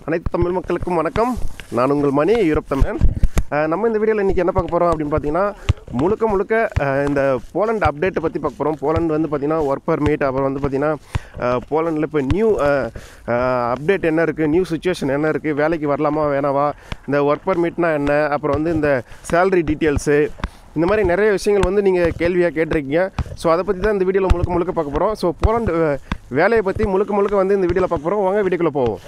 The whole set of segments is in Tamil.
அனைத்து தமிழ் மக்களுக்கும் வணக்கம் நான் உங்கள் மணி யூரோப் தமிழன் அஹ் நம்ம இந்த வீடியோவில் இன்றைக்கி என்ன பார்க்க போகிறோம் அப்படின்னு பார்த்தீங்கன்னா முழுக்க முழுக்க அஹ் இந்த போலண்ட் அப்டேட்டை பற்றி பார்க்க போகிறோம் போலண்ட் வந்து பார்த்திங்கன்னா ஒர்க் பர்மிட் அப்புறம் வந்து பார்த்திங்கன்னா போலண்டில் இப்போ நியூ அப்டேட் என்ன இருக்குது நியூ சுச்சுவேஷன் என்ன இருக்குது வேலைக்கு வரலாமா வேணாவா இந்த ஒர்க் பர்மிட்னா என்ன அப்புறம் வந்து இந்த சேலரி டீட்டெயில்ஸு இந்த மாதிரி நிறைய விஷயங்கள் வந்து நீங்கள் கேள்வியாக கேட்டிருக்கீங்க ஸோ அதை பற்றி தான் இந்த வீடியோவில் முழுக்க முழுக்க பார்க்க போகிறோம் ஸோ போலண்ட் அஹ், வேலையை பற்றி முழுக்க முழுக்க வந்து இந்த வீடியோவில் பார்க்க போகிறோம் வாங்க வீடியோக்குள்ளே போவோம்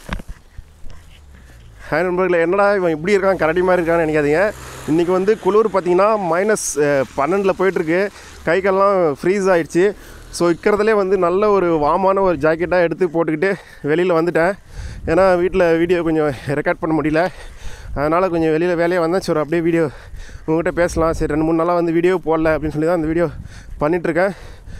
ஹாய் நண்பர்களே என்னடா இவன் இப்படி இருக்கான் கரடி மாதிரி இருக்கான்னு நினைக்காதீங்க இன்றைக்கி வந்து குளிர் பார்த்தீங்கன்னா மைனஸ் பன்னெண்டில் போயிட்டுருக்கு கை கால்லாம் ஃப்ரீஸ் ஆயிடுச்சு ஸோ இருக்கிறதுலே வந்து நல்ல ஒரு வாமான ஒரு ஜாக்கெட்டாக எடுத்து போட்டுக்கிட்டு வெளியில் வந்துட்டேன் ஏன்னா வீட்டில் வீடியோ கொஞ்சம் ரெக்கார்ட் பண்ண முடியல அதனால் கொஞ்சம் வெளியில் வேலையாக வந்தேன் சரி அப்படியே வீடியோ உங்கள்கிட்ட பேசலாம் சரி ரெண்டு மூணு நாளாக வந்து வீடியோ போடல அப்படின்னு சொல்லி தான் அந்த வீடியோ பண்ணிகிட்ருக்கேன்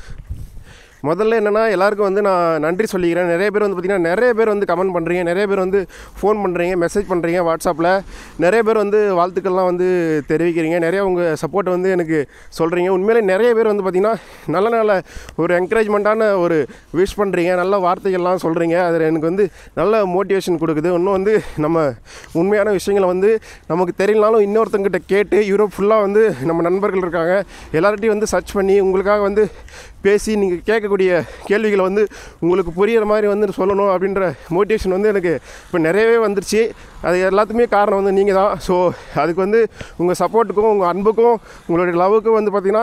முதல்ல என்னென்னா எல்லாருக்கும் வந்து நான் நன்றி சொல்லிக்கிறேன் நிறைய பேர் வந்து பார்த்திங்கன்னா நிறைய பேர் வந்து கமெண்ட் பண்ணுறீங்க நிறைய பேர் வந்து ஃபோன் பண்ணுறீங்க மெசேஜ் பண்ணுறீங்க வாட்ஸ்அப்பில் நிறைய பேர் வந்து வாழ்த்துக்கள்லாம் வந்து தெரிவிக்கிறீங்க நிறைய உங்கள் சப்போர்ட் வந்து எனக்கு சொல்கிறீங்க உண்மையிலே நிறைய பேர் வந்து பார்த்திங்கன்னா நல்ல நல்ல ஒரு என்கரேஜ்மெண்ட்டான ஒரு விஷ் பண்ணுறீங்க நல்ல வார்த்தைகள்லாம் சொல்கிறீங்க அது எனக்கு வந்து நல்ல மோட்டிவேஷன் கொடுக்குது இன்னும் வந்து நம்ம உண்மையான விஷயங்களை வந்து நமக்கு தெரியலனாலும் இன்னொருத்தங்கிட்ட கேட்டு யூரோப் ஃபுல்லாக வந்து நம்ம நண்பர்கள் இருக்காங்க எல்லார்ட்டையும் வந்து சர்ச் பண்ணி உங்களுக்காக வந்து பேசி நீங்கள் கேட்கக்கூடிய கேள்விகளை வந்து உங்களுக்கு புரியிற மாதிரி வந்து சொல்லணும் அப்படின்ற மோட்டிவேஷன் வந்து எனக்கு இப்போ நிறையவே வந்துருச்சு அது எல்லாத்துக்குமே காரணம் வந்து நீங்கள் தான் ஸோ அதுக்கு வந்து உங்கள் சப்போர்ட்டுக்கும் உங்கள் அன்புக்கும் உங்களுடைய லவ்வுக்கும் வந்து பார்த்திங்கன்னா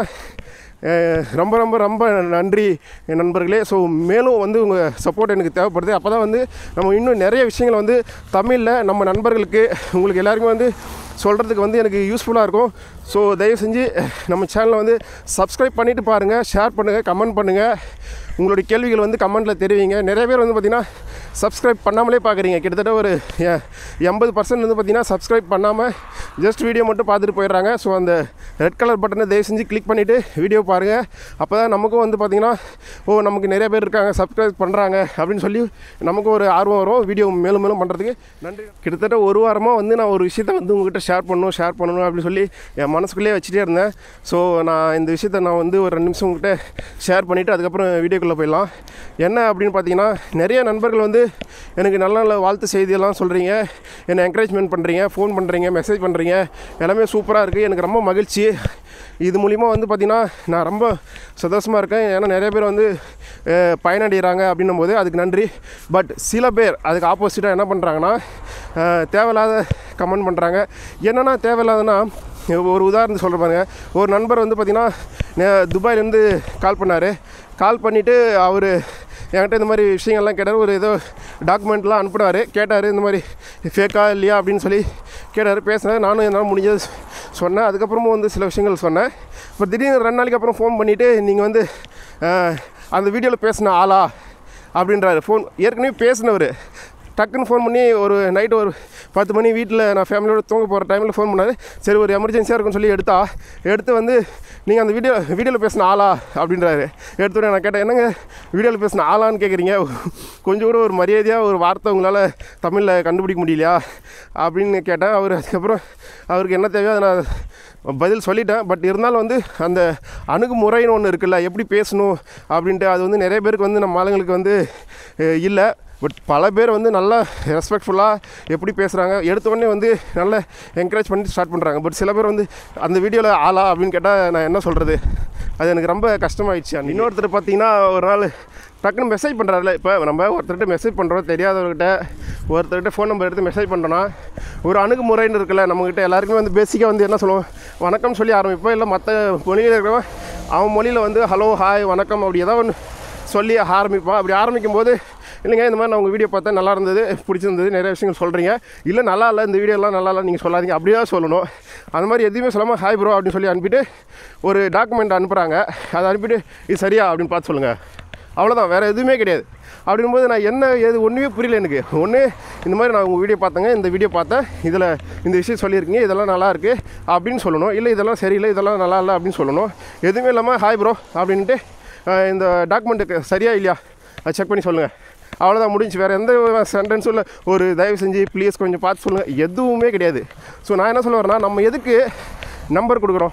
அஹ், ரொம்ப ரொம்ப ரொம்ப நன்றி என் நண்பர்களே ஸோ மேலும் வந்து உங்கள் சப்போர்ட் எனக்கு தேவைப்படுது அப்போ தான் வந்து நம்ம இன்னும் நிறைய விஷயங்களை வந்து தமிழில் நம்ம நண்பர்களுக்கு உங்களுக்கு எல்லாருக்குமே வந்து சொல்கிறதுக்கு வந்து எனக்கு யூஸ்ஃபுல்லாக இருக்கும் ஸோ தயவு செஞ்சு நம்ம சேனலை வந்து சப்ஸ்கிரைப் பண்ணிவிட்டு பாருங்கள் ஷேர் பண்ணுங்கள் கமெண்ட் பண்ணுங்கள் உங்களுடைய கேள்விகள் வந்து கமெண்ட்டில் தெரிவிங்க நிறைய பேர் வந்து பார்த்திங்கன்னா சப்ஸ்கிரைப் பண்ணாமலே பார்க்குறீங்க கிட்டத்தட்ட ஒரு எ- எண்பது பர்சன்ட் வந்து பார்த்திங்கன்னா சப்ஸ்கிரைப் பண்ணாமல் ஜஸ்ட் வீடியோ மட்டும் பார்த்துட்டு போயிடுறாங்க ஸோ அந்த ரெட் கலர் பட்டனை தயவு செஞ்சு கிளிக் பண்ணிவிட்டு வீடியோ பாருங்கள் அப்போ தான் நமக்கும் வந்து பார்த்திங்கன்னா ஓ நமக்கு நிறைய பேர் இருக்காங்க சப்ஸ்கிரைப் பண்ணுறாங்க அப்படின்னு சொல்லி நமக்கும் ஒரு ஆர்வம் வரும் வீடியோ மேலும் மேலும் பண்ணுறதுக்கு நன்றி கிட்டத்தட்ட ஒரு வாரமாக வந்து நான் ஒரு விஷயத்தை வந்து உங்ககிட்ட ஷேர் பண்ணணும் ஷேர் பண்ணணும் அப்படின்னு சொல்லி என் மனசுக்குள்ளேயே வச்சுட்டே இருந்தேன் ஸோ நான் இந்த விஷயத்தை நான் வந்து ஒரு ரெண்டு நிமிஷம் உங்ககிட்ட ஷேர் பண்ணிவிட்டு அதுக்கப்புறம் வீடியோக்குள்ளே போயிடலாம் என்ன அப்படின்னு பார்த்தீங்கன்னா நிறைய நண்பர்கள் வந்து எனக்கு நல்ல நல்ல வாழ்த்து செய்தியெல்லாம் சொல்கிறீங்க என்னை என்கரேஜ்மெண்ட் பண்ணுறீங்க ஃபோன் பண்ணுறீங்க மெசேஜ் பண்ணுறீங்க எல்லாமே சூப்பராக இருக்குது எனக்கு ரொம்ப மகிழ்ச்சி இது மூலிமா வந்து பார்த்திங்கன்னா நான் ரொம்ப சந்தோஷமாக இருக்கேன் ஏன்னா நிறைய பேர் வந்து அஹ், பயனடைகிறாங்க அப்படின்னும் போது அதுக்கு நன்றி பட் சில பேர் அதுக்கு ஆப்போசிட்டாக என்ன பண்ணுறாங்கன்னா அஹ், தேவையில்லாத கமெண்ட் பண்ணுறாங்க என்னென்னா தேவையில்லாதனா ஒரு உதாரணம் சொல்கிற பாருங்க ஒரு நண்பர் வந்து பார்த்திங்கன்னா நே- துபாயிலேருந்து கால் பண்ணார் கால் பண்ணிவிட்டு அவர் என்கிட்ட இந்த மாதிரி விஷயங்கள்லாம் கேட்டார் ஒரு ஏதோ டாக்குமெண்ட்லாம் அனுப்புனார் கேட்டார் இந்த மாதிரி ஃபேக்கா இல்லையா அப்படின்னு சொல்லி கேட்டார் பேசினார் நானும் என்னால் முடிஞ்சது சொன்னேன் அதுக்கப்புறமும் வந்து சில விஷயங்கள் சொன்னேன் இப்போ திடீர்னு ரெண்டு நாளைக்கு அப்புறம் ஃபோன் பண்ணிவிட்டு நீங்கள் வந்து அஹ், அந்த வீடியோவில் பேசின ஆளா அப்படின்றாரு ஃபோன் ஏற்கனவே பேசினவர் டக்குன்னு ஃபோன் பண்ணி ஒரு நைட்டு ஒரு பத்து மணி வீட்டில் நான் ஃபேமிலியோட தூங்க போகிற டைமில் ஃபோன் பண்ணாரு சரி ஒரு எமர்ஜென்சியாக இருக்குன்னு சொல்லி எடுத்தா எடுத்து வந்து நீங்கள் அந்த வீடியோ வீடியோவில் பேசின ஆளா அப்படின்றாரு எடுத்த உடனே நான் கேட்டேன் என்னங்க வீடியோவில் பேசின ஆளான்னு கேட்குறீங்க கொஞ்சம் கூட ஒரு மரியாதையாக ஒரு வார்த்தை உங்களால் தமிழில் கண்டுபிடிக்க முடியலையா அப்படின்னு கேட்டேன் அவர் அதுக்கப்புறம் அவருக்கு என்ன தேவையோ அதை நான் பதில் சொல்லிட்டேன் பட் இருந்தாலும் வந்து அந்த அணுகுமுறைன்னு ஒன்று இருக்குல்ல எப்படி பேசணும் அப்படின்ட்டு அது வந்து நிறைய பேருக்கு வந்து நம்ம ஆளுங்களுக்கு வந்து அஹ், இல்லை பட் பல பேர் வந்து நல்லா ரெஸ்பெக்ட்ஃபுல்லாக எப்படி பேசுகிறாங்க எடுத்த உடனே வந்து நல்லா என்கரேஜ் பண்ணி ஸ்டார்ட் பண்ணுறாங்க பட் சில பேர் வந்து அந்த வீடியோவில் ஆளா அப்படின்னு கேட்டால் நான் என்ன சொல்கிறது அது எனக்கு ரொம்ப கஷ்டமாயிடுச்சு அன்னைக்கு. இன்னொருத்தர் பார்த்தீங்கன்னா ஒரு நாள் டக்குன்னு மெசேஜ் பண்ணுறாருல இப்போ நம்ம ஒருத்தர்கிட்ட மெசேஜ் பண்ணுறோம் தெரியாதவர்கிட்ட ஒருத்தர்கிட்ட ஃபோன் நம்பர் எடுத்து மெசேஜ் பண்ணுறோன்னா ஒரு அணுகுமுறைன்னு இருக்குல்ல நம்மக்கிட்ட எல்லாருக்குமே வந்து பேசிக்காக வந்து என்ன சொல்லுவோம் வணக்கம் சொல்லி ஆரம்பிப்போம் இல்லை மற்ற மொழியில் இருக்கிறவன் அவன் மொழியில் வந்து ஹலோ ஹாய் வணக்கம் அப்படி ஏதாவது ஒன்று சொல்லி ஆரம்பிப்பான் அப்படி ஆரம்பிக்கும் போது இல்லைங்க இந்த மாதிரி நான் உங்கள் வீடியோ பார்த்தேன் நல்லா இருந்தது பிடிச்சிருந்தது நிறைய விஷயங்கள் சொல்கிறீங்க இல்லை நல்லா இல்லை இந்த வீடியோலாம் நல்லா இல்லை நீங்கள் சொல்லாதீங்க அப்படியே தான் சொல்லணும் அந்த மாதிரி எதுவுமே சொல்லாமல் ஹாய் ப்ரோ அப்படின்னு சொல்லி அனுப்பிட்டு ஒரு டாக்குமெண்ட் அனுப்புகிறாங்க அதை அனுப்பிட்டு இது சரியா அப்படின்னு பார்த்து சொல்லுங்கள் அவ்வளோதான் வேறு எதுவுமே கிடையாது அப்படிங்கும்போது நான் என்ன எது ஒன்றுமே புரியல எனக்கு ஒன்று இந்த மாதிரி நான் உங்கள் வீடியோ பார்த்தேங்க இந்த வீடியோ பார்த்தேன் இதில் இந்த விஷயம் சொல்லியிருக்கீங்க இதெல்லாம் நல்லா இருக்குது அப்படின்னு சொல்லணும் இல்லை இதெல்லாம் சரியில்லை இதெல்லாம் நல்லா இல்லை அப்படின்னு சொல்லணும் எதுவுமே இல்லாமல் ஹாய் ப்ரோ அப்படின்ட்டு அஹ், இந்த டாக்குமெண்ட்டுக்கு சரியா இல்லையா அதை செக் பண்ணி சொல்லுங்கள் அவ்வளோதான் முடிஞ்சு வேறு எந்த சென்டென்ஸும் இல்லை ஒரு தயவு செஞ்சு ப்ளீஸ் கொஞ்சம் பார்த்து சொல்லுங்கள் எதுவுமே கிடையாது ஸோ நான் என்ன சொல்ல வரேன்னா நம்ம எதுக்கு நம்பர் கொடுக்குறோம்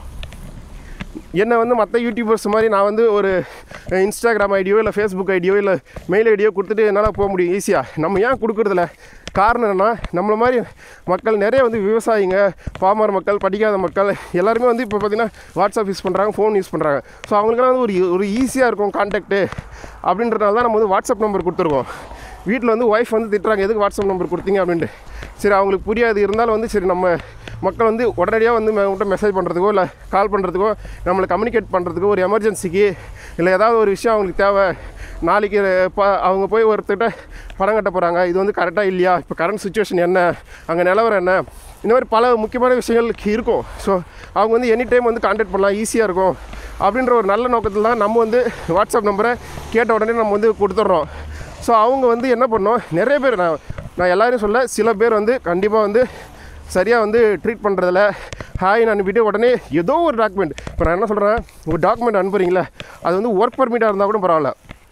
என்னை வந்து மற்ற யூடியூபர்ஸ் மாதிரி நான் வந்து ஒரு இன்ஸ்டாகிராம் ஐடியோ இல்லை ஃபேஸ்புக் ஐடியோ இல்லை மெயில் ஐடியோ கொடுத்துட்டு என்னால் போக முடியும் ஈஸியாக நம்ம ஏன் கொடுக்குறதில்ல காரணம் என்னென்னா நம்மள மாதிரி மக்கள் நிறைய வந்து விவசாயிங்க பாமர மக்கள் படிக்காத மக்கள் எல்லாருமே வந்து இப்போ பார்த்திங்கன்னா வாட்ஸ்அப் யூஸ் பண்ணுறாங்க ஃபோன் யூஸ் பண்ணுறாங்க ஸோ அவங்களுக்கெல்லாம் வந்து ஒரு ஒரு ஈஸியாக இருக்கும் கான்டாக்ட்டு அப்படின்றதுனால தான் நம்ம வந்து வாட்ஸ்அப் நம்பர் கொடுத்துருக்கோம் வீட்டில் வந்து ஒய்ஃப் வந்து திட்டுறாங்க எதுக்கு வாட்ஸ்அப் நம்பர் கொடுத்தீங்க அப்படின்ட்டு சரி அவங்களுக்கு புரியாது இருந்தாலும் வந்து சரி நம்ம மக்கள் வந்து உடனடியாக வந்து உங்கள்கிட்ட மெசேஜ் பண்ணுறதுக்கோ இல்லை கால் பண்ணுறதுக்கோ நம்மளை கம்யூனிகேட் பண்ணுறதுக்கோ ஒரு எமர்ஜென்சிக்கு இல்லை ஏதாவது ஒரு விஷயம் அவங்களுக்கு தேவை நாளைக்கு ப அவங்க போய் ஒருத்தர்கிட்ட பணம் கட்ட போகிறாங்க இது வந்து கரெக்டாக இல்லையா இப்போ கரண்ட் சுச்சுவேஷன் என்ன அங்கே நிலவரம் என்ன இந்த மாதிரி பல முக்கியமான விஷயங்கள் இருக்கும் ஸோ அவங்க வந்து எனி டைம் வந்து கான்டாக்ட் பண்ணலாம் ஈஸியாக இருக்கும் அப்படின்ற ஒரு நல்ல நோக்கத்தில் தான் நம்ம வந்து வாட்ஸ்அப் நம்பரை கேட்ட உடனே நம்ம வந்து கொடுத்துட்றோம் ஸோ அவங்க வந்து என்ன பண்ணோம் நிறைய பேர் நான் நான் எல்லாரையும் சொல்ல சில பேர் வந்து கண்டிப்பாக வந்து சரியாக வந்து ட்ரீட் பண்ணுறதில்ல ஹாய்னு அனுப்பிட்டு உடனே ஏதோ ஒரு டாக்குமெண்ட் இப்போ நான் என்ன சொல்கிறேன் ஒரு டாக்குமெண்ட் அனுப்புறீங்களே அது வந்து ஒர்க் பர்மிட்டாக இருந்தால் கூட பரவாயில்ல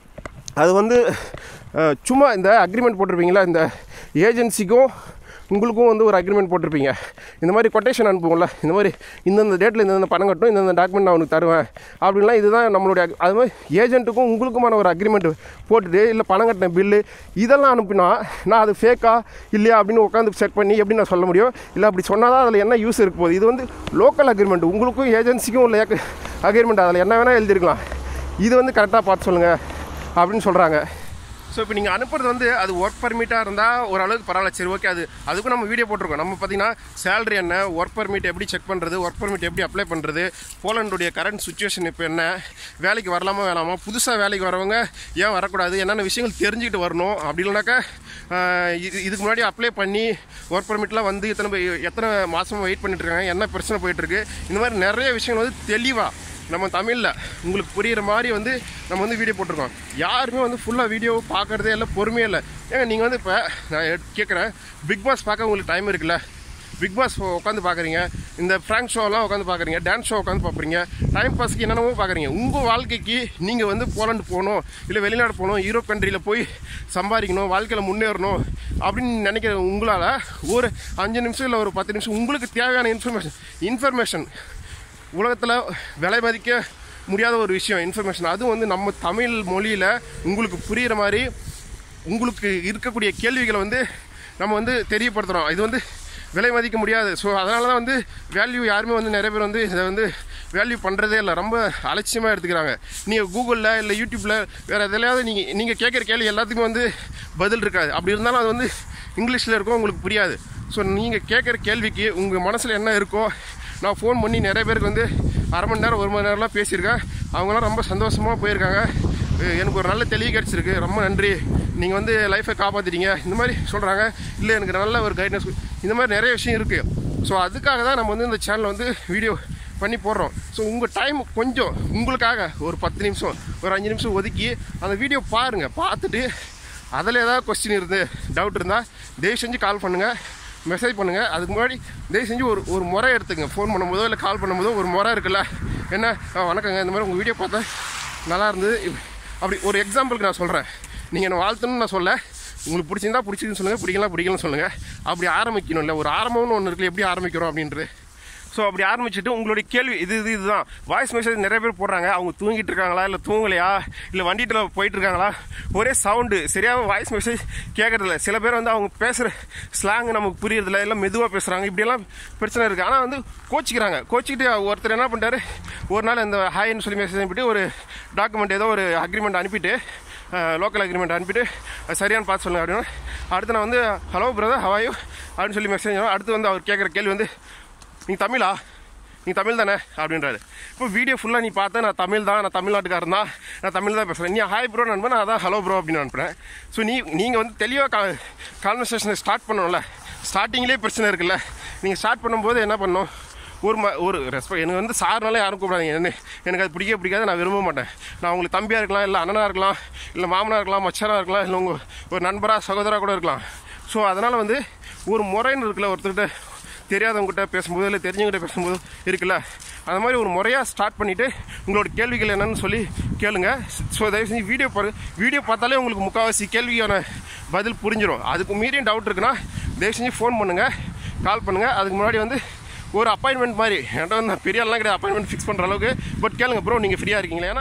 அது வந்து அஹ், சும்மா இந்த அக்ரிமெண்ட் போட்டிருப்பீங்களா இந்த ஏஜென்சிக்கும் உங்களுக்கும் வந்து ஒரு அக்ரிமெண்ட் போட்டிருப்பீங்க இந்த மாதிரி கொட்டேஷன் அனுப்புவோம்ல இந்த மாதிரி இந்தந்த டேட்டில் இந்தந்த பணம் கட்டணும் இந்தந்த டாக்குமெண்ட் நான் உனக்கு தருவேன் அப்படின்லாம் இதுதான் நம்மளுடைய ag- அது மாதிரி ஏஜென்ட்டுக்கும் உங்களுக்குமான ஒரு அக்ரிமெண்ட் போட்டுட்டு இல்லை பணம் கட்டின பில்லு இதெல்லாம் அனுப்பினா நான் அது ஃபேக்கா இல்லையா அப்படின்னு உட்காந்து செக் பண்ணி எப்படி நான் சொல்ல முடியும் இல்லை அப்படி சொன்னால் தான் அதில் என்ன யூஸ் இருக்க போகுது இது வந்து லோக்கல் அக்ரிமெண்ட் உங்களுக்கும் ஏஜென்சிக்கும் உள்ள அக்ரிமெண்ட் அதில் என்ன வேணால் எழுதிருக்கலாம் இது வந்து கரெக்டாக பார்த்து சொல்லுங்கள் அப்படின்னு சொல்கிறாங்க ஸோ இப்போ நீங்கள் அனுப்புறது வந்து அது ஒர்க் பர்மிட்டாக இருந்தால் ஓரளவுக்கு பரவாயில்ல சரி ஓகே அது அதுக்கும் நம்ம வீடியோ போட்டிருக்கோம் நம்ம பார்த்தீங்கன்னா சேலரி என்ன ஒர்க் பர்மிட் எப்படி செக் பண்ணுறது ஒர்க் பர்மிட் எப்படி அப்ளை பண்ணுறது போலண்டுடைய கரண்ட் சுச்சுவேஷன் இப்போ என்ன வேலைக்கு வரலாமா வேணாமா புதுசாக வேலைக்கு வரவங்க ஏன் வரக்கூடாது என்னென்ன விஷயங்கள் தெரிஞ்சுக்கிட்டு வரணும் அப்படி இல்லைனாக்கா ஆஹ், இது இதுக்கு முன்னாடி அப்ளை பண்ணி ஒர்க் பர்மிட்லாம் வந்து எத்தனை பே- எத்தனை மாதமாக வெயிட் பண்ணிட்டு இருக்காங்க என்ன பிரச்சனை போயிட்டுருக்கு இந்த மாதிரி நிறைய விஷயங்கள் வந்து தெளிவாக நம்ம தமிழில் உங்களுக்கு புரிகிற மாதிரி வந்து நம்ம வந்து வீடியோ போட்டிருக்கோம் யாருமே வந்து ஃபுல்லாக வீடியோ பார்க்குறதே இல்லை பொறுமையே இல்லை ஏங்க நீங்கள் வந்து இப்போ நான் கேட்குறேன் பிக் பாஸ் பார்க்க உங்களுக்கு டைம் இருக்குல்ல பிக் பாஸ் உட்காந்து பார்க்குறீங்க இந்த ஃப்ராங்க் ஷோலாம் உட்காந்து பார்க்குறீங்க டான்ஸ் ஷோ உட்காந்து பார்க்குறீங்க டைம் பாஸ்க்கு என்னென்னமோ பார்க்குறீங்க உங்கள் வாழ்க்கைக்கு நீங்கள் வந்து போலண்டு போகணும் இல்லை வெளிநாடு போகணும் யூரோப் கண்ட்ரியில் போய் சம்பாதிக்கணும் வாழ்க்கையில் முன்னேறணும் அப்படின்னு நினைக்கிற உங்களால் ஒரு அஞ்சு நிமிஷம் இல்லை ஒரு பத்து நிமிஷம் உங்களுக்கு தேவையான இன்ஃபர்மேஷன் இன்ஃபர்மேஷன் உலகத்தில் விலை மதிக்க முடியாத ஒரு விஷயம் இன்ஃபர்மேஷன் அதுவும் வந்து நம்ம தமிழ் மொழியில் உங்களுக்கு புரிகிற மாதிரி உங்களுக்கு இருக்கக்கூடிய கேள்விகளை வந்து நம்ம வந்து தெரியப்படுத்துகிறோம் இது வந்து விலை மதிக்க முடியாது ஸோ அதனால தான் வந்து வேல்யூ யாருமே வந்து நிறைய பேர் வந்து இதை வந்து வேல்யூ பண்ணுறதே இல்லை ரொம்ப அலட்சியமாக எடுத்துக்கிறாங்க நீங்கள் கூகுளில் இல்லை யூடியூப்பில் வேறு எதுலையாவது நீங்கள் நீங்கள் கேட்குற கேள்வி எல்லாத்துக்குமே வந்து பதில் இருக்காது அப்படி இருந்தாலும் அது வந்து இங்கிலீஷில் இருக்கும் உங்களுக்கு புரியாது ஸோ நீங்கள் கேட்குற கேள்விக்கு உங்கள் மனசில் என்ன இருக்கோ நான் ஃபோன் பண்ணி நிறைய பேருக்கு வந்து அரை மணி நேரம் ஒரு மணி நேரம்லாம் பேசியிருக்கேன் அவங்களாம் ரொம்ப சந்தோஷமாக போயிருக்காங்க அஹ் எனக்கு ஒரு நல்ல தெளிவு கிடச்சிருக்கு ரொம்ப நன்றி நீங்கள் வந்து லைஃப்பை காப்பாற்றிட்டீங்க இந்த மாதிரி சொல்கிறாங்க இல்லை எனக்கு நல்ல ஒரு கைட்னஸ் இந்த மாதிரி நிறைய விஷயம் இருக்குது ஸோ அதுக்காக தான் நம்ம வந்து இந்த சேனலில் வந்து வீடியோ பண்ணி போடுறோம் ஸோ உங்கள் டைம் கொஞ்சம் உங்களுக்காக ஒரு பத்து நிமிஷம் ஒரு அஞ்சு நிமிஷம் ஒதுக்கி அந்த வீடியோ பாருங்கள் பார்த்துட்டு அதில் ஏதாவது கொஸ்டின் இருந்து டவுட் இருந்தால் தயவு செஞ்சு கால் பண்ணுங்கள் மெசேஜ் பண்ணுங்கள் அதுக்கு முன்னாடி தயவு செஞ்சு ஒரு ஒரு முறை எடுத்துங்க ஃபோன் பண்ணும்போதோ இல்லை கால் பண்ணும்போதோ ஒரு முறை இருக்குல்ல என்ன ஆ, வணக்கங்க இந்த மாதிரி உங்கள் வீடியோ பார்த்தேன் நல்லா இருந்தது இப்- அப்படி ஒரு எக்ஸாம்பிளுக்கு நான் சொல்கிறேன் நீங்கள் என்ன வாழ்த்தணும்னு நான் சொல்ல உங்களுக்கு பிடிச்சிருந்தா பிடிச்சிருன்னு சொல்லுங்கள் பிடிக்கலாம் பிடிக்கலன்னு சொல்லுங்கள் அப்படி ஆரம்பிக்கணும் இல்லை ஒரு ஆரம்பம்னு ஒன்று இருக்குல்ல எப்படி ஆரம்பிக்கிறோம் அப்படின்றது ஸோ அப்படி ஆரம்பிச்சுட்டு உங்களுடைய கேள்வி இது இது இதுதான் வாய்ஸ் மெசேஜ் நிறைய பேர் போடுறாங்க அவங்க தூங்கிட்டு இருக்காங்களா இல்லை தூங்கலையா இல்லை வண்டிகிட்ட போயிட்டு இருக்காங்களா ஒரே சவுண்டு சரியாக வாய்ஸ் மெசேஜ் கேட்கறதில்ல சில பேர் வந்து அவங்க பேசுகிற ஸ்லாங் நமக்கு புரியறதில்ல இல்லை மெதுவாக பேசுகிறாங்க இப்படியெல்லாம் பிரச்சனை இருக்குது ஆனால் வந்து கோச்சிக்கிறாங்க கோச்சிக்கிட்டு ஒருத்தர் என்ன பண்ணிட்டாரு ஒரு நாள் இந்த ஹாய்னு சொல்லி மெசேஜ் அனுப்பிட்டு ஒரு டாக்குமெண்ட் ஏதோ ஒரு அக்ரிமெண்ட் அனுப்பிட்டு லோக்கல் அக்ரிமெண்ட் அனுப்பிட்டு அது சரியான பார்த்து சொல்லுங்க அப்படின்னு அடுத்து நான் வந்து ஹலோ பிரதர் ஹவாயு அப்படின்னு சொல்லி மெசேஜ் அடுத்து வந்து அவர் கேட்குற கேள்வி வந்து நீ தமிழா நீ தமிழ் தானே அப்படின்றாரு இப்போ வீடியோ ஃபுல்லாக நீ பார்த்தா நான் தமிழ் தான் நான் தமிழ்நாட்டுக்காரன் தான் நான் தமிழ் தான் பேசுகிறேன் நீ ஹாய் ப்ரோ அனுப்ப நான் அதான் ஹலோ ப்ரோ அப்படின்னு அனுப்புகிறேன் ஸோ நீ நீங்கள் வந்து தெளிவாக கா கான்வர்சேஷனை ஸ்டார்ட் பண்ணணும்ல ஸ்டார்டிங்லேயே பிரச்சனை இருக்குல்ல நீங்கள் ஸ்டார்ட் பண்ணும்போது என்ன பண்ணணும் ஒரு ம ஒரு ரெஸ்பெக்ட் எனக்கு வந்து சார்னால யாரும் கூப்பிடாதீங்க என்ன எனக்கு அது பிடிக்க பிடிக்காது நான் விரும்ப மாட்டேன் நான் உங்களுக்கு தம்பியாக இருக்கலாம் இல்லை அண்ணனாக இருக்கலாம் இல்லை மாமனாக இருக்கலாம் மச்சனாக இருக்கலாம் இல்லை உங்கள் ஒரு நண்பராக சகோதராக கூட இருக்கலாம் ஸோ அதனால் வந்து ஒரு முறைன்னு இருக்குல்ல ஒருத்தர்கிட்ட தெரியாதவங்ககிட்ட பேசும்போது இல்லை தெரிஞ்சவங்ககிட்ட பேசும்போது இருக்குல்ல அந்த மாதிரி ஒரு முறையாக ஸ்டார்ட் பண்ணிவிட்டு உங்களோட கேள்விகள் என்னன்னு சொல்லி கேளுங்க ஸோ தயவு செஞ்சு வீடியோ பாரு வீடியோ பார்த்தாலே உங்களுக்கு முக்கால்வாசி கேள்விக்கான பதில் புரிஞ்சிடும் அதுக்கு மீறியும் டவுட் இருக்குன்னா தயவு செஞ்சு ஃபோன் பண்ணுங்கள் கால் பண்ணுங்கள் அதுக்கு முன்னாடி வந்து ஒரு அப்பாயின்மெண்ட் மாதிரி என்கிட்ட வந்து நான் பெரிய ஆள்லாம் கிடையாது அப்பாயின்மெண்ட் ஃபிக்ஸ் பண்ணுற அளவுக்கு பட் கேளுங்க ப்ரோ நீங்கள் ஃப்ரீயாக இருக்கீங்களா ஏன்னா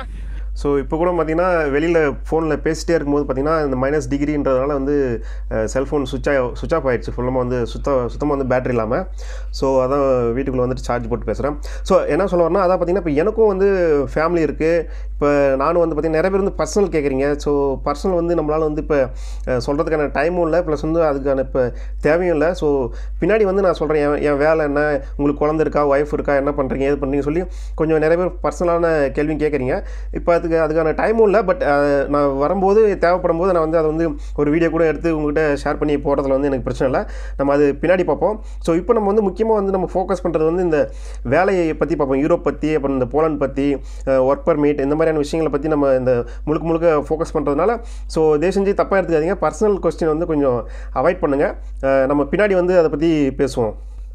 ஸோ இப்போ கூட பார்த்தீங்கன்னா வெளியில் ஃபோனில் பேசிட்டே இருக்கும்போது பார்த்தீங்கன்னா இந்த மைனஸ் டிகிரின்றதுனால வந்து செல்ஃபோன் சுவிட்ச் சுவிச் ஆஃப் ஆயிடுச்சு ஃபுல்லமாக வந்து சுத்த சுத்தமாக வந்து பேட்டரி இல்லாமல் ஸோ அதான் வீட்டுக்குள்ளே வந்துட்டு சார்ஜ் போட்டு பேசுகிறேன் ஸோ என்ன சொல்ல வரேன்னா அதான் பார்த்தீங்கன்னா இப்போ எனக்கும் வந்து ஃபேமிலி இருக்குது இப்போ நானும் வந்து பார்த்தீங்கன்னா நிறைய பேர் வந்து பர்சனல் கேட்குறீங்க ஸோ பர்சனல் வந்து நம்மளால் வந்து இப்போ அஹ், சொல்கிறதுக்கான டைமும் இல்லை ப்ளஸ் வந்து அதுக்கான இப்போ தேவையும் இல்லை ஸோ பின்னாடி வந்து நான் சொல்கிறேன் என் என் வேலை என்ன உங்களுக்கு குழந்தை இருக்கா ஒய்ஃப் இருக்கா என்ன பண்ணுறீங்க ஏது பண்ணுறீங்க சொல்லி கொஞ்சம் நிறைய பேர் பர்சனலான கேள்வியும் கேட்குறீங்க இப்போ அதுக்கு அதுக்கான டைமும் இல்லை பட் நான் வரும்போது தேவைப்படும் போது நான் வந்து அதை வந்து ஒரு வீடியோ கூட எடுத்து உங்கள்கிட்ட ஷேர் பண்ணி போடுறதுல வந்து எனக்கு பிரச்சனை இல்லை நம்ம அது பின்னாடி பார்ப்போம் ஸோ இப்போ நம்ம வந்து முக்கியமாக வந்து நம்ம ஃபோக்கஸ் பண்ணுறது வந்து இந்த வேலையை பற்றி பார்ப்போம் யூரோப் பற்றி அப்புறம் இந்த போலண்ட் பற்றி ஒர்க் பர்மிட் இந்த மாதிரியான விஷயங்களை பற்றி நம்ம இந்த முழுக்க முழுக்க ஃபோக்கஸ் பண்ணுறதுனால ஸோ தயவு செஞ்சு தப்பாக எடுத்துக்காதீங்க பர்சனல் கொஸ்டின் வந்து கொஞ்சம் அவாய்ட் பண்ணுங்கள் நம்ம பின்னாடி வந்து அதை பற்றி பேசுவோம்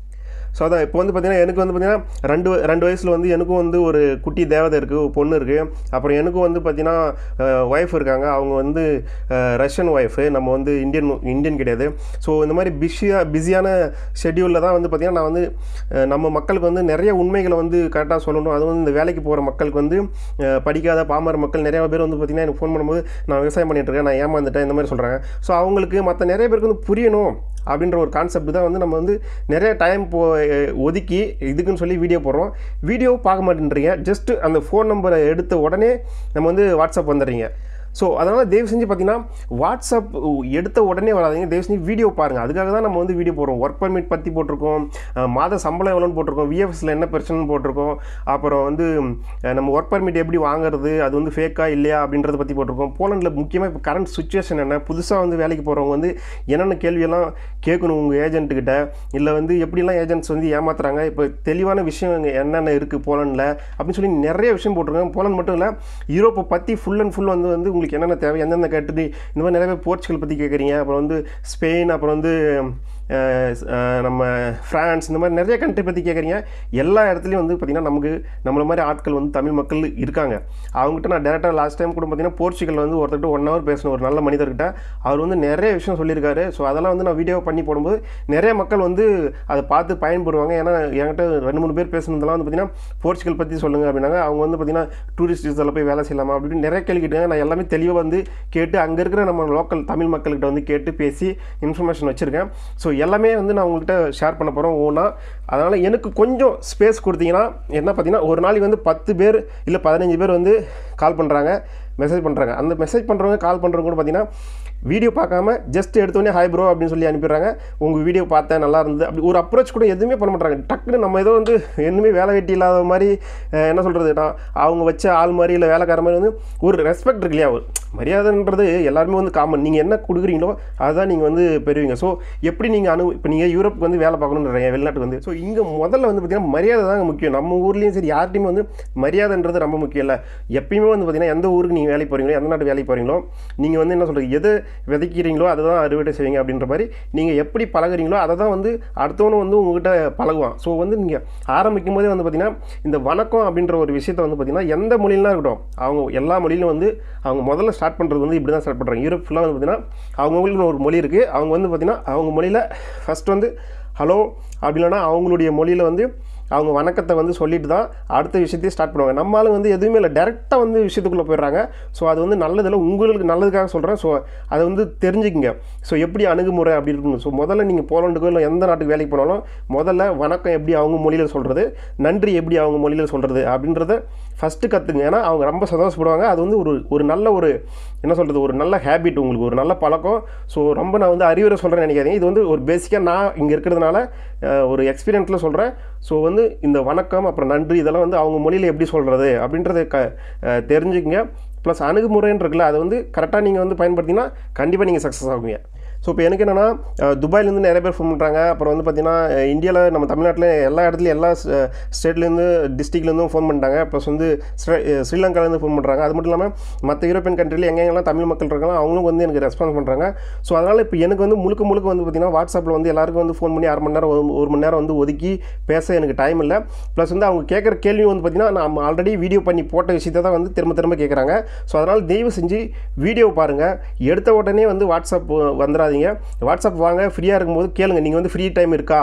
ஸோ அதான் இப்போ வந்து பார்த்தீங்கன்னா எனக்கு வந்து பார்த்தீங்கன்னா ரெண்டு வ- ரெண்டு வயசில் வந்து எனக்கும் வந்து ஒரு குட்டி தேவதை இருக்குது ஒரு பொண்ணு இருக்குது அப்புறம் எனக்கும் வந்து பார்த்தீங்கன்னா ஒய்ஃப் இருக்காங்க அவங்க வந்து அஹ், ரஷ்யன் ஒய்ஃபு நம்ம வந்து இந்தியன் இந்தியன் கிடையாது ஸோ இந்த மாதிரி பிஸியாக பிஸியான ஷெட்யூலில் தான் வந்து பார்த்திங்கன்னா நான் வந்து அஹ், நம்ம மக்களுக்கு வந்து நிறைய உண்மைகளை வந்து கரெக்டாக சொல்லணும் அதுவும் இந்த வேலைக்கு போகிற மக்களுக்கு வந்து அஹ், படிக்காத பாமர மக்கள் நிறைய பேர் வந்து பார்த்திங்கன்னா எனக்கு ஃபோன் பண்ணும்போது நான் விவசாயம் பண்ணிட்டு இருக்கேன் நான் ஏமாந்துட்டேன் இந்த மாதிரி சொல்கிறாங்க ஸோ அவங்களுக்கு மற்ற நிறைய பேருக்கு வந்து புரியணும் அப்படின்ற ஒரு கான்செப்ட் தான் வந்து நம்ம வந்து நிறைய டைம் போ ஒதுக்கி இதுக்குன்னு சொல்லி வீடியோ போடுறோம் வீடியோ பார்க்க மாட்டேன்றீங்க ஜஸ்ட் அந்த ஃபோன் நம்பரை எடுத்த உடனே நம்ம வந்து வாட்ஸ்அப் வந்துடுறீங்க ஸோ அதனால் தயவு செஞ்சு பார்த்தீங்கன்னா வாட்ஸ்அப் எடுத்த உடனே வராதீங்க தயவு செஞ்சு வீடியோ பாருங்கள் அதுக்காக தான் நம்ம வந்து வீடியோ போடுறோம் ஒர்க் பர்மிட் பற்றி போட்டிருக்கோம் அஹ், மாத சம்பளம் எவ்வளோன்னு போட்டிருக்கோம் விஎஃப்எஸில் என்ன பிரச்சனைன்னு போட்டிருக்கோம் அப்புறம் வந்து அஹ், நம்ம ஒர்க் பர்மிட் எப்படி வாங்குறது அது வந்து ஃபேக்கா இல்லையா அப்படின்றத பற்றி போட்டிருக்கோம் போலண்டில் முக்கியமாக இப்போ கரண்ட் சுச்சுவேஷன் என்ன புதுசாக வந்து வேலைக்கு போகிறவங்க வந்து என்னென்ன கேள்வியெல்லாம் கேட்கணும் உங்கள் ஏஜென்ட்டுக்கிட்ட இல்லை வந்து எப்படிலாம் ஏஜென்ட்ஸ் வந்து ஏமாத்துறாங்க இப்போ தெளிவான விஷயம் இங்க என்னென்ன இருக்குது போலண்டில் அப்படின்னு சொல்லி நிறைய விஷயம் போட்டிருக்காங்க போலண்ட் மட்டும் இல்லை யூரோப்பை பற்றி ஃபுல் அண்ட் ஃபுல் வந்து வந்து உங்களுக்கு என்னென்ன தேவை எந்தெந்த கேட்டுட்டு இந்த மாதிரி நிறைய பேர் போர்ச்சுகல் பற்றி கேட்குறீங்க அப்புறம் வந்து ஸ்பெயின் அப்புறம் வந்து அஹ், அஹ், நம்ம ஃப்ரான்ஸ் இந்த மாதிரி நிறைய கண்ட்ரி பற்றி கேட்குறீங்க எல்லா இடத்துலையும் வந்து பார்த்திங்கன்னா நமக்கு நம்மள மாதிரி ஆட்கள் வந்து தமிழ் மக்கள் இருக்காங்க அவங்ககிட்ட நான் டேரெக்டாக லாஸ்ட் டைம் கூட பார்த்தீங்கன்னா போர்ச்சுகல் வந்து ஒருத்தர்கிட்ட ஒன் ஹவர் பேசணும் ஒரு நல்ல மனிதர்கிட்ட அவர் வந்து நிறைய விஷயம் சொல்லியிருக்காரு ஸோ அதெல்லாம் வந்து நான் வீடியோ பண்ணி போடும்போது நிறைய மக்கள் வந்து அதை பார்த்து பயன்படுவாங்க ஏன்னா என்கிட்ட ரெண்டு மூணு பேர் பேசுனதெல்லாம் வந்து பார்த்தீங்கன்னா போர்ச்சுகல் பற்றி சொல்லுங்கள் அப்படின்னாங்க அவங்க வந்து பார்த்தீங்கன்னா டூரிஸ்ட் விசாவில் போய் வேலை செய்யலாமா அப்படின்னு நிறைய கேள்வி கேட்டாங்க நான் எல்லாமே தெளிவாக வந்து கேட்டு அங்கே இருக்கிற நம்ம லோக்கல் தமிழ் மக்கள்கிட்ட வந்து கேட்டு பேசி இன்ஃபர்மேஷன் வச்சுருக்கேன் ஸோ எல்லாமே வந்து நான் உங்கள்கிட்ட ஷேர் பண்ண போகிறோம் ஓனா அதனால் எனக்கு கொஞ்சம் ஸ்பேஸ் கொடுத்தீங்கன்னா என்ன பார்த்தீங்கன்னா ஒரு நாளைக்கு வந்து பத்து பேர் இல்லை பதினஞ்சு பேர் வந்து கால் பண்ணுறாங்க மெசேஜ் பண்ணுறாங்க அந்த மெசேஜ் பண்ணுறவங்க கால் பண்ணுறவங்க கூட பார்த்தீங்கன்னா வீடியோ பார்க்காம ஜஸ்ட் எடுத்தோடனே ஹாய் ப்ரோ அப்படின்னு சொல்லி அனுப்பிடுறாங்க உங்கள் வீடியோ பார்த்தேன் நல்லா இருந்தது அப்படி ஒரு அப்ரோச் கூட எதுவுமே பண்ண மாட்டாங்க டக்குன்னு நம்ம ஏதோ வந்து எதுவுமே வேலை வெட்டி இல்லாத மாதிரி அஹ், என்ன சொல்கிறது நான் அவங்க வச்ச ஆள் மாதிரி இல்லை வேலைக்கார மாதிரி வந்து ஒரு ரெஸ்பெக்ட் இருக்கு இல்லையா ஒரு மரியாதைன்றது எல்லாருமே வந்து காமன் நீங்கள் என்ன கொடுக்குறீங்களோ அதுதான் நீங்கள் வந்து பெறுவீங்க ஸோ எப்படி நீங்கள் அனு இப்போ நீங்கள் யூரோப்புக்கு வந்து வேலை பார்க்கணுன்றீங்க வெளிநாட்டுக்கு வந்து ஸோ இங்கே முதல்ல வந்து பார்த்தீங்கன்னா மரியாதை தாங்க முக்கியம் நம்ம ஊர்லேயும் சரி யார்ட்டையுமே வந்து மரியாதைன்றது ரொம்ப முக்கியம் இல்லை எப்பயுமே வந்து பார்த்தீங்கன்னா எந்த ஊருக்கு நீங்கள் வேலைக்கு போகிறீங்களோ எந்த நாட்டு வேலைக்கு போகிறீங்களோ நீங்கள் வந்து என்ன சொல்கிறது எது விதைக்கிறீங்களோ அதை தான் அறுவடை செய்வீங்க அப்படின்ற மாதிரி நீங்கள் எப்படி பழகுறீங்களோ அதை தான் வந்து அடுத்தவனும் வந்து உங்ககிட்ட பழகுவான் ஸோ வந்து நீங்கள் ஆரம்பிக்கும் போதே வந்து பார்த்தீங்கன்னா இந்த வணக்கம் அப்படின்ற ஒரு விஷயத்தை வந்து பார்த்தீங்கன்னா எந்த மொழியிலாம் இருக்கட்டும் அவங்க எல்லா மொழியிலும் வந்து அவங்க முதல்ல ஸ்டார்ட் பண்ணுறது வந்து இப்படி தான் ஸ்டார்ட் பண்ணுறாங்க யூரோப் ஃபுல்லாக வந்து பார்த்தீங்கன்னா அவங்கவுங்களுக்கு ஒரு மொழி இருக்குது அவங்க வந்து பார்த்தீங்கன்னா அவங்க மொழியில் ஃபஸ்ட் வந்து ஹலோ அப்படி இல்லைன்னா அவங்களுடைய மொழியில் வந்து அவங்க வணக்கத்தை வந்து சொல்லிட்டு தான் அடுத்த விஷயத்தையும் ஸ்டார்ட் பண்ணுவாங்க நம்ம ஆளுங்க வந்து எதுவுமே இல்லை டேரெக்டாக வந்து விஷயத்துக்குள்ளே போயிடுறாங்க ஸோ அது வந்து நல்லதில்லை உங்களுக்கு நல்லதுக்காக சொல்கிறேன் ஸோ அதை வந்து தெரிஞ்சுக்கங்க ஸோ எப்படி அணுகுமுறை அப்படி இருக்கணும் ஸோ முதல்ல நீங்கள் போலண்டுக்கோ இல்லை எந்த நாட்டுக்கு வேலைக்கு போனாலும் முதல்ல வணக்கம் எப்படி அவங்க மொழியில் சொல்கிறது நன்றி எப்படி அவங்க மொழியில் சொல்கிறது அப்படின்றத ஃபஸ்ட்டு கற்றுங்க ஏன்னா அவங்க ரொம்ப சந்தோஷப்படுவாங்க அது வந்து ஒரு ஒரு நல்ல ஒரு என்ன சொல்கிறது ஒரு நல்ல ஹேபிட் உங்களுக்கு ஒரு நல்ல பழக்கம் ஸோ ரொம்ப நான் வந்து அறிவுரை சொல்கிறேன்னு நினைக்காதீங்க இது வந்து ஒரு பேசிக்காக நான் இங்கே இருக்கிறதுனால அஹ், ஒரு எக்ஸ்பீரியன்ஸில் சொல்கிறேன் ஸோ வந்து இந்த வணக்கம் அப்புறம் நன்றி இதெல்லாம் வந்து அவங்க மொழியில் எப்படி சொல்கிறது அப்படின்றத க அஹ், தெரிஞ்சுக்கங்க ப்ளஸ் அணுகுமுறைன்னு இருக்குல்ல அதை வந்து கரெக்டாக நீங்கள் வந்து பயன்படுத்தினா கண்டிப்பாக நீங்கள் சக்ஸஸ் ஆகுங்க ஸோ இப்போ எனக்கு என்னென்னா துபாயிலேருந்து நிறைய பேர் ஃபோன் பண்ணுறாங்க அப்புறம் வந்து பார்த்தீங்கன்னா இந்தியாவில் நம்ம தமிழ்நாட்டில் எல்லா இடத்துலையும் எல்லா ஸ்டேட்லேருந்து டிஸ்ட்ரிக்ட்லேருந்தும் ஃபோன் பண்ணிட்டாங்க ப்ளஸ் வந்து ஸ்ரீ- ஸ்ரீலங்காலேருந்து ஃபோன் பண்ணுறாங்க அது மட்டும் இல்லாமல் மற்ற யூரோப்பியன் கண்ட்ரியில் எங்கெங்கெல்லாம் தமிழ் மக்கள் இருக்காங்களோ அவங்களும் வந்து எனக்கு ரெஸ்பான்ஸ் பண்ணுறாங்க ஸோ அதனால் இப்போ எனக்கு வந்து முழுக்க முழுக்க வந்து பார்த்தீங்கன்னா வாட்ஸ்அப்பில் வந்து எல்லாருக்கும் வந்து ஃபோன் பண்ணி அரை மணி நேரம் ஒரு- ஒரு மணி நேரம் வந்து ஒதுக்கி பேச எனக்கு டைம் இல்லை ப்ளஸ் வந்து அவங்க கேட்குற கேள்வி வந்து பார்த்தீங்கன்னா நம்ம ஆல்ரெடி வீடியோ பண்ணி போட்ட விஷயத்தை தான் வந்து திரும்ப திரும்ப கேட்குறாங்க ஸோ அதனால் தயவு செஞ்சு வீடியோ பாருங்கள் எடுத்த உடனே வந்து வாட்ஸ்அப் வந்துடாதீங்க வாட்ஸ்அப் வாங்க ஃப்ரீயாக இருக்கும்போது கேளுங்க நீங்கள் வந்து ஃப்ரீ டைம் இருக்கா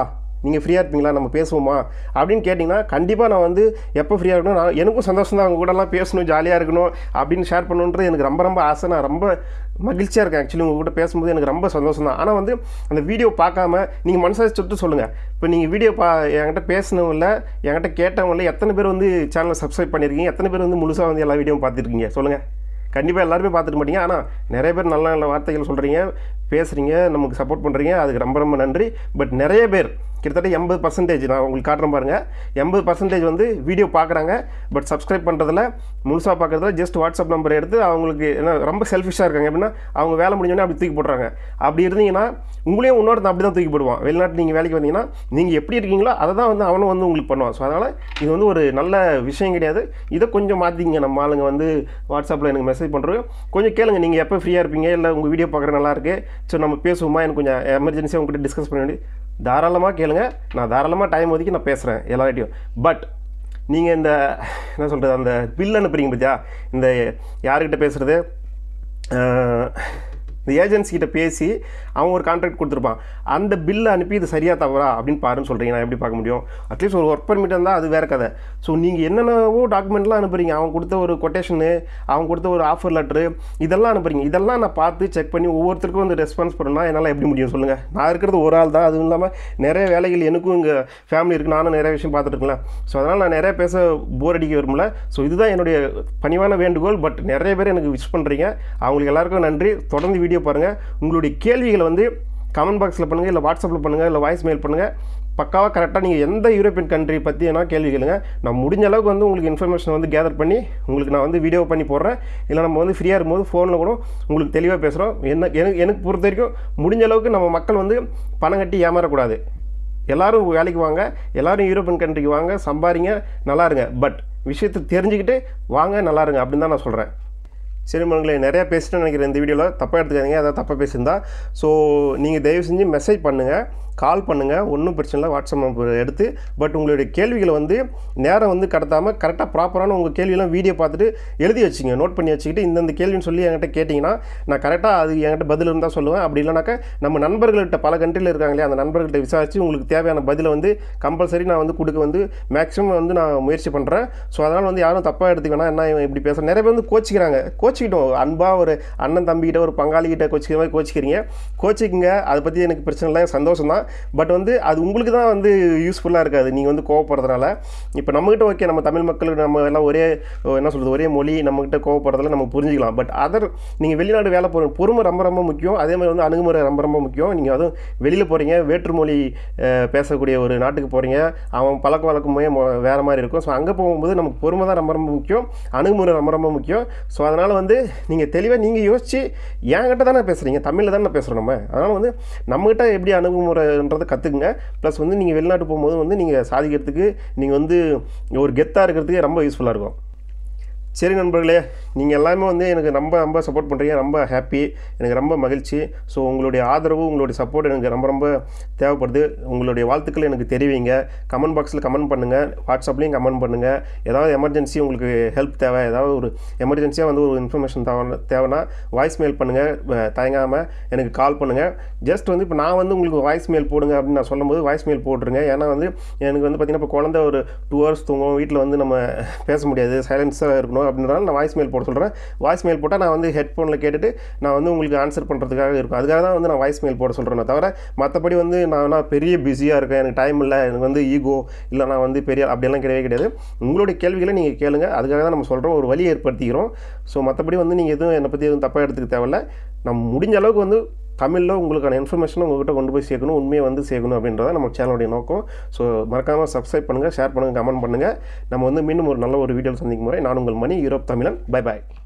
நீங்கள் ஃப்ரீயாக இருப்பீங்களா நம்ம பேசுவோமா அப்படின்னு கேட்டிங்கன்னா கண்டிப்பாக நான் வந்து எப்போ ஃப்ரீயாக இருக்கணும் நான் எனக்கும் சந்தோஷம் தான் அவங்க கூடலாம் பேசணும் ஜாலியாக இருக்கணும் அப்படின்னு ஷேர் பண்ணணுன்றது எனக்கு ரொம்ப ரொம்ப ஆசை நான் ரொம்ப மகிழ்ச்சியாக இருக்கேன் ஆக்சுவலி உங்கள் கூட பேசும்போது எனக்கு ரொம்ப சந்தோஷம் தான் ஆனால் வந்து அந்த வீடியோ பார்க்காம நீங்கள் மனசாக சுட்டு சொல்லுங்கள் இப்போ நீங்கள் வீடியோ பா என்கிட்ட பேசினவங்கள என்கிட்ட கேட்டவங்கள எத்தனை பேர் வந்து சேனலை சப்ஸ்கிரைப் பண்ணியிருக்கீங்க எத்தனை பேர் வந்து முழுசாக வந்து எல்லா வீடியோவும் பார்த்துருக்கீங்க சொல்லுங்கள் கண்டிப்பாக எல்லாருமே பார்த்துட்டு மாட்டீங்க ஆனால் நிறைய பேர் நல்ல நல்ல வார்த்தைகள் சொல்கிறீங்க பேசுகிறீங்க நமக்கு சப்போர்ட் பண்ணுறீங்க அதுக்கு ரொம்ப ரொம்ப நன்றி பட் நிறைய பேர் கிட்டத்தட்ட எண்பது பர்சன்டேஜ் நான் உங்களுக்கு காட்டுறேன் பாருங்கள் எண்பது பர்சன்டேஜ் வந்து வீடியோ பார்க்குறாங்க பட் சப்ஸ்கிரைப் பண்ணுறதுல முழுசாக பார்க்குறதுல ஜஸ்ட் வாட்ஸ்அப் நம்பர் எடுத்து அவங்களுக்கு என்ன ரொம்ப செல்ஃபிஷாக இருக்காங்க எப்படின்னா அவங்க வேலை முடிஞ்சோடனே அப்படி தூக்கி போடுறாங்க அப்படி இருந்தீங்கன்னா உங்களையும் இன்னொருத்தன் அப்படி தான் தூக்கி போடுவான் வெளிநாட்டு நீங்கள் வேலைக்கு வந்தீங்கன்னா நீங்கள் எப்படி இருக்கீங்களோ அதை தான் வந்து அவனும் வந்து உங்களுக்கு பண்ணுவான் ஸோ அதனால் இது வந்து ஒரு நல்ல விஷயம் கிடையாது இதை கொஞ்சம் மாற்றிங்க நம்ம ஆளுங்க வந்து வாட்ஸ்அப்பில் எனக்கு மெசேஜ் பண்ணுறோம் கொஞ்சம் கேளுங்க நீங்கள் எப்போ ஃப்ரீயாக இருப்பீங்க இல்லை உங்கள் வீடியோ பார்க்குற நல்லா இருக்கு ஸோ நம்ம பேசுவோமா எனக்கு கொஞ்சம் எமர்ஜென்சியாக உங்ககிட்ட டிஸ்கஸ் பண்ண வேண்டியது தாராளமாக கேளுங்க நான் தாராளமாக டைம் ஒதுக்கி நான் பேசுகிறேன் எல்லார்ட்டையும் பட் நீங்கள் இந்த என்ன சொல்கிறது அந்த பில் அனுப்புறீங்க பார்த்தியா இந்த யார்கிட்ட பேசுகிறது இந்த ஏஜென்சி கிட்ட பேசி அவன் ஒரு கான்ட்ராக்ட் கொடுத்துருப்பான் அந்த பில்லை அனுப்பி இது சரியாக தவறா அப்படின்னு பாருன்னு சொல்கிறீங்க நான் எப்படி பார்க்க முடியும் அட்லீஸ்ட் ஒரு ஒர்க் பர்மிட் இருந்தால் அது வேறு கதை ஸோ நீங்கள் என்னென்னவோ டாக்குமெண்ட்லாம் அனுப்புறீங்க அவன் கொடுத்த ஒரு கொட்டேஷனு அவன் கொடுத்த ஒரு ஆஃபர் லெட்ரு இதெல்லாம் அனுப்புறீங்க இதெல்லாம் நான் பார்த்து செக் பண்ணி ஒவ்வொருத்தருக்கும் வந்து ரெஸ்பான்ஸ் பண்ணணும்னா என்னால் எப்படி முடியும் சொல்லுங்கள் நான் இருக்கிறது ஒரு ஆள் தான் அதுவும் இல்லாமல் நிறைய வேலைகள் எனக்கும் இங்கே ஃபேமிலி இருக்குது நானும் நிறைய விஷயம் பார்த்துட்டு இருக்கலாம் ஸோ அதனால் நான் நிறைய பேச போர் அடிக்க விரும்பல ஸோ இதுதான் என்னுடைய பணிவான வேண்டுகோள் பட் நிறைய பேர் எனக்கு விஷ் பண்ணுறீங்க அவங்களுக்கு எல்லாருக்கும் நன்றி தொடர்ந்து வீடியோ பாருங்கள் உங்களுடைய கேள்விகளை வந்து கமெண்ட் பாக்ஸில் பண்ணுங்கள் இல்லை வாட்ஸ்அப்பில் பண்ணுங்கள் இல்லை வாய்ஸ் மெயில் பண்ணுங்கள் பக்காவாக கரெக்டாக நீங்கள் எந்த யூரோப்பியன் கண்ட்ரி பற்றி வேணால் கேள்வி கேளுங்க நான் முடிஞ்ச அளவுக்கு வந்து உங்களுக்கு இன்ஃபர்மேஷன் வந்து கேதர் பண்ணி உங்களுக்கு நான் வந்து வீடியோ பண்ணி போடுறேன் இல்லை நம்ம வந்து ஃப்ரீயாக இருக்கும்போது ஃபோனில் கூட உங்களுக்கு தெளிவாக பேசுகிறோம் என்ன எனக்கு எனக்கு பொறுத்த வரைக்கும் முடிஞ்ச அளவுக்கு நம்ம மக்கள் வந்து பணம் கட்டி ஏமாறக்கூடாது எல்லாரும் வேலைக்கு வாங்க எல்லாரும் யூரோப்பியன் கண்ட்ரிக்கு வாங்க சம்பாரிங்க நல்லா இருங்க பட் விஷயத்தை தெரிஞ்சுக்கிட்டு வாங்க நல்லா இருங்க அப்படின்னு தான் நான் சொல்கிறேன் சரி மங்களே நிறையா பேசிட்டேன்னு நினைக்கிறேன் இந்த வீடியோவில் தப்பாக எடுத்துக்காதீங்க அதாவது தப்பாக பேசியிருந்தா ஸோ நீங்கள் தயவு செஞ்சு மெசேஜ் பண்ணுங்கள் கால் பண்ணுங்கள் ஒன்றும் பிரச்சனை இல்லை வாட்ஸ்அப் நம்பர் எடுத்து பட் உங்களுடைய கேள்விகளை வந்து நேரம் வந்து கடத்தாமல் கரெக்டாக ப்ராப்பரான உங்கள் கேள்வியெல்லாம் வீடியோ பார்த்துட்டு எழுதி வச்சுங்க நோட் பண்ணி வச்சுக்கிட்டு இந்தந்த கேள்வின்னு சொல்லி என்கிட்ட கேட்டிங்கன்னா நான் கரெக்டாக அது என்கிட்ட பதில் இருந்தால் சொல்லுவேன் அப்படி இல்லைனாக்கா நம்ம நண்பர்கள்ட்ட பல கண்ட்ரியில் இருக்காங்களே அந்த நண்பர்கள்ட்ட விசாரித்து உங்களுக்கு தேவையான பதிலை வந்து கம்பல்சரி நான் வந்து கொடுக்க வந்து மேக்ஸிமம் வந்து நான் முயற்சி பண்ணுறேன் ஸோ அதனால் வந்து யாரும் தப்பாக எடுத்துக்க வேணாம் என்ன இவன் இப்படி பேசுகிறேன் நிறைய பேர் வந்து கோச்சிக்கிறாங்க கோச்சிக்கிட்டோம் அன்பாக ஒரு அண்ணன் தம்பிக்கிட்ட ஒரு பங்காளிகிட்ட கோச்சிக்கிற மாதிரி கோச்சிக்கிறீங்க கோச்சிக்குங்க அதை பற்றி எனக்கு பிரச்சனை இல்லை சந்தோஷம் தான் பட் வந்து அது உங்களுக்கு தான் வந்து யூஸ்ஃபுல்லாக இருக்காது நீங்கள் வந்து கோவப்படுறதுனால இப்போ நம்மகிட்ட ஓகே நம்ம தமிழ் மக்களுக்கு நம்ம எல்லாம் ஒரே ஓ, என்ன சொல்கிறது ஒரே மொழி நம்மகிட்ட கோவப்படுறதுல நம்ம புரிஞ்சுக்கலாம் பட் அதர் நீங்கள் வெளிநாடு வேலை போகிற பொறுமை ரொம்ப ரொம்ப முக்கியம் அதே மாதிரி வந்து அணுகுமுறை ரொம்ப ரொம்ப முக்கியம் நீங்கள் அதுவும் வெளியில் போகிறீங்க வேற்றுமொழி அஹ், பேசக்கூடிய ஒரு நாட்டுக்கு போகிறீங்க அவன் பழக்க வழக்கமே மொ- வேறு மாதிரி இருக்கும் ஸோ அங்கே போகும்போது நமக்கு பொறுமை தான் ரொம்ப ரொம்ப முக்கியம் அணுகுமுறை ரொம்ப ரொம்ப முக்கியம் ஸோ அதனால் வந்து நீங்கள் தெளிவாக நீங்கள் யோசிச்சு என்கிட்ட தானே பேசுகிறீங்க தமிழில் தானே பேசுகிறோம் நம்ம அதனால் வந்து நம்மகிட்ட எப்படி அணுகுமுறைன்றதை கற்றுக்குங்க ப்ளஸ் வந்து நீங்கள் வெளிநாட்டு போகும்போது வந்து நீங்கள் சாதிக்கிறதுக்கு நீங்கள் வந்து ஒரு கெத்தாக இருக்கிறதுக்கு ரொம்ப யூஸ்ஃபுல்லாக இருக்கும் சரி நண்பர்களே நீங்கள் எல்லாமே வந்து எனக்கு ரொம்ப ரொம்ப சப்போர்ட் பண்ணுறீங்க ரொம்ப ஹாப்பி எனக்கு ரொம்ப மகிழ்ச்சி ஸோ உங்களுடைய ஆதரவு உங்களுடைய சப்போர்ட் எனக்கு ரொம்ப ரொம்ப தேவைப்படுது உங்களுடைய வாழ்த்துக்கள் எனக்கு தெரிவிங்க கமெண்ட் பாக்ஸில் கமெண்ட் பண்ணுங்கள் வாட்ஸ்அப்லேயும் கமெண்ட் பண்ணுங்கள் ஏதாவது எமர்ஜென்சி உங்களுக்கு ஹெல்ப் தேவை ஏதாவது ஒரு எமர்ஜென்சியாக வந்து ஒரு இன்ஃபர்மேஷன் தேவை தேவைன்னா வாய்ஸ் மெயில் பண்ணுங்கள் தயங்காமல் எனக்கு கால் பண்ணுங்கள் ஜஸ்ட் வந்து இப்போ நான் வந்து உங்களுக்கு வாய்ஸ் மெயில் போடுங்க அப்படின்னு நான் சொல்லும்போது வாய்ஸ் மெயில் போட்டுருங்க ஏன்னா வந்து எனக்கு வந்து பார்த்திங்கன்னா இப்போ குழந்தை ஒரு டூ ஹவர்ஸ் தூங்கும் வீட்டில் வந்து நம்ம பேச முடியாது சைலன்ஸாக இருக்கணும் அப்படின்றனால நான் வாய்ஸ் மெயில் போட சொல்கிறேன் வாய்ஸ் மெயில் போட்டால் நான் வந்து ஹெட்ஃபோனில் கேட்டுட்டு நான் வந்து உங்களுக்கு ஆன்சர் பண்ணுறதுக்காக இருக்கும் அதுக்காக தான் வந்து நான் வாய்ஸ் மெயில் போட சொல்கிறேன் தவிர மற்றபடி வந்து நான் நான் பெரிய பிஸியாக இருக்கேன் எனக்கு டைம் இல்லை எனக்கு வந்து ஈகோ இல்லை நான் வந்து பெரிய அப்படியெல்லாம் கிடையவே கிடையாது உங்களுடைய கேள்விகளை நீங்கள் கேளுங்க அதுக்காக தான் நம்ம சொல்கிறோம் ஒரு வழி ஏற்படுத்திக்கிறோம் ஸோ மற்றபடி வந்து நீங்கள் எதுவும் என்னை பற்றி எதுவும் தப்பாக எடுத்துக்க தேவையில்ல நம்ம முடிஞ்ச அளவுக்கு வந்து தமிழில் உங்களுக்கான இன்ஃபர்மேஷனை உங்கள்கிட்ட கொண்டு போய் சேர்க்கணும் உண்மையை வந்து சேர்க்கணும் அப்படின்றத நம்ம சேனலுடைய நோக்கம் ஸோ மறக்காமல் சப்ஸ்கிரைப் பண்ணுங்கள் ஷேர் பண்ணுங்கள் கமெண்ட் பண்ணுங்கள் நம்ம வந்து மீண்டும் ஒரு நல்ல ஒரு வீடியோ சந்திக்கும் முறை நான் உங்கள் மணி யூரோப் தமிழன் பை பாய்